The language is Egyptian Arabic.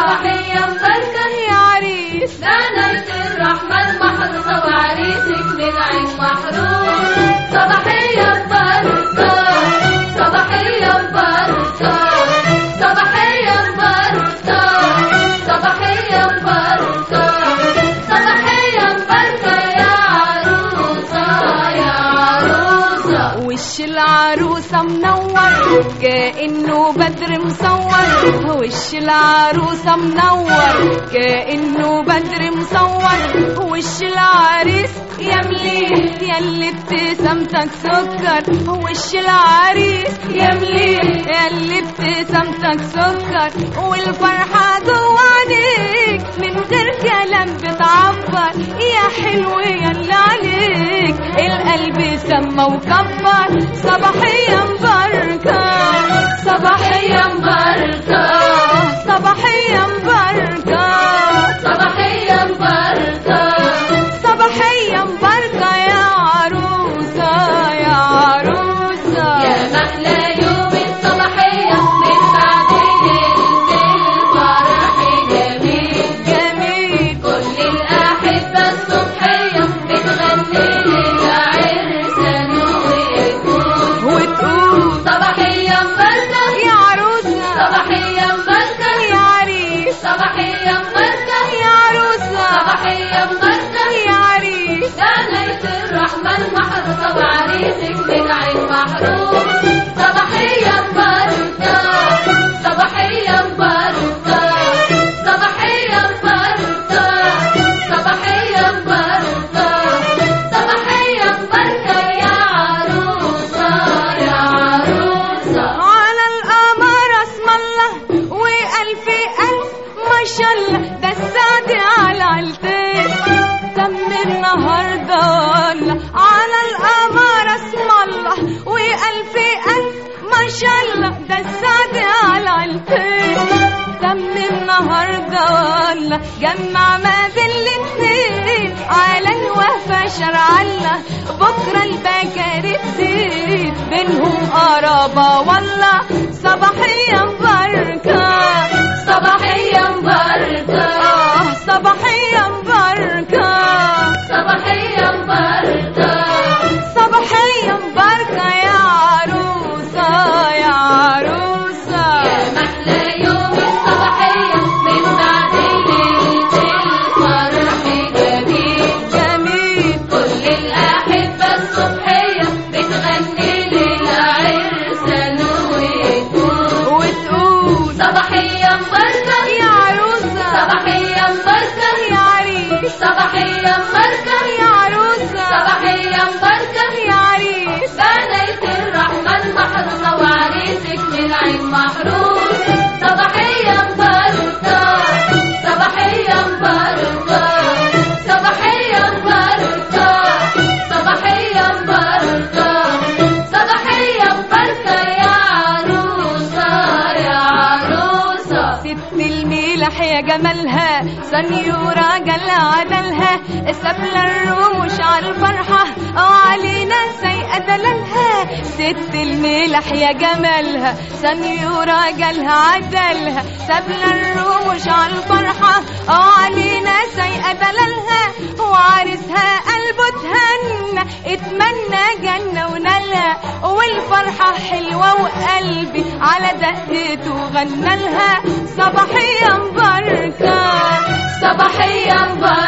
صباحية مباركة يا عريس دانية الرحمن محروسة وعريسك من عين محروس صباحية مباركة صباحية مباركة صباحية مباركة صباحية مباركة صباحية مباركة يا عروسة يا عروسة وش العروسة منور كأنه بدر مصور وش العروسة منور كأنه بدر مصور وش العريس يا مليح يا اللي ابتسامتك سكر وش العريس يا مليح يا اللي ابتسامتك سكر والفرحة جوا عينيك من غير كلام بتعبر يا حلو يا اللي عليك القلب سما وكبر صباحية مباركة صباحية مباركة صباحية مباركة صباحية مباركة صباحية مباركة يا عروسة يا عروسة يا محلى يوم الصباحية من بعد ليلة الفرح جميل جميل كل الأحبة الصبحية بتغني للعرسان ويكون وتقول صباحية مباركة يا عروسة صباحية مباركة يا عريس صباحية مباركة يا عروسة صباحية مباركة يا عريس دانية الرحمن محروسة وعريسك من عين محروس صباحية مباركة صباحية مباركة صباحية مباركة صباحية مباركة صباحية مباركة يا عروسة يا عروسة على القمر اسم الله والف الف ما شاء الله ده السعد على عيلتين تم النهارده والله على القمر اسم الله والف الف ما شاء الله ده السعد على عيلتين تم النهارده والله جمع ما بين الاتنين على الوفا شرع الله بكره البكر تزيد بينهم قرابه والله صباحيه مباركه صباحية مباركة آه صباحيه مباركه صباحية مباركة صباحيه مباركه يا عروسه يا عروسه يا محلى يوم الصباحية من بعد ليلة الفرح جميل جميل كل الأحبة الصبحية بتغني للعرسان ويكون وتقول صباحية مباركة يا عروسه صباحية مباركة يا عريس صباحية مباركة يا عروسه صباحية مباركة يا عريس دانية الرحمن محروسة وعريسك من عين محروس صباحية مباركة صباحية مباركة صباحية مباركة صباحية مباركة صباحية مباركة يا عروسة يا عروسة ست الميلح يا جمالها سنيورة جل عدلها سبل الرموش على الفرحة وعلينا سيئة دلالها ست الميلح يا جمالها سنيورة جل عدلها سبل الرموش على الفرحة وعلينا سيئة دلالها وعرسها قلبه تهنى اتمنى جنة ونالها والفرحة حلوة وقلبي على دقته غنى لها صباحية مباركة صباحية مباركة